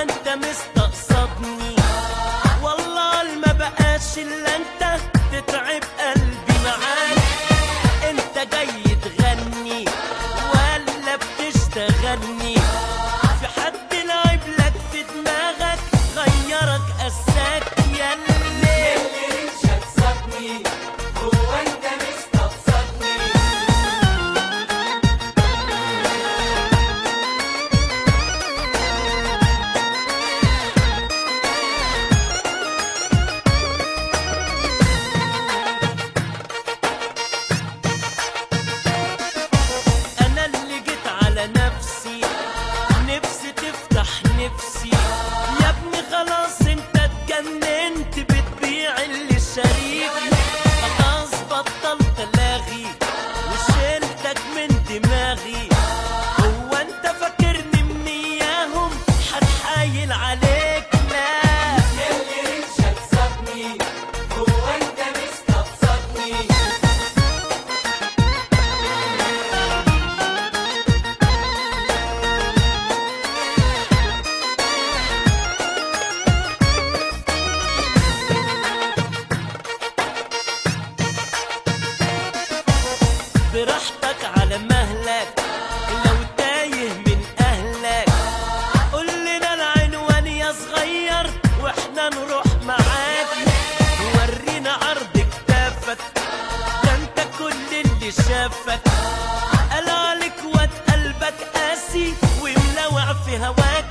انت مستقصدني والله ما بقاش الا انت تتعب قلبي معاك انت جاي تغني ولا بتشتغلني في حد لعب لك في دماغك غيرك قساك ياللي انا اللي جيت على نفسي نفسي تفتح نفسي يا ابني خلاص انت اتجننت بتبيع اللي شريك خلاص بطلت الاغي وشيلتك من دماغي هو انت فاكرني من اياهم هتحايل عليك لا براحتك على مهلك لو تايه من اهلك قول لنا العنوان يا صغير واحنا نروح معاك ورينا عرض كتافك ده انت كل اللي شافك قال عليك واد قلبك قاسي وملوع في هواك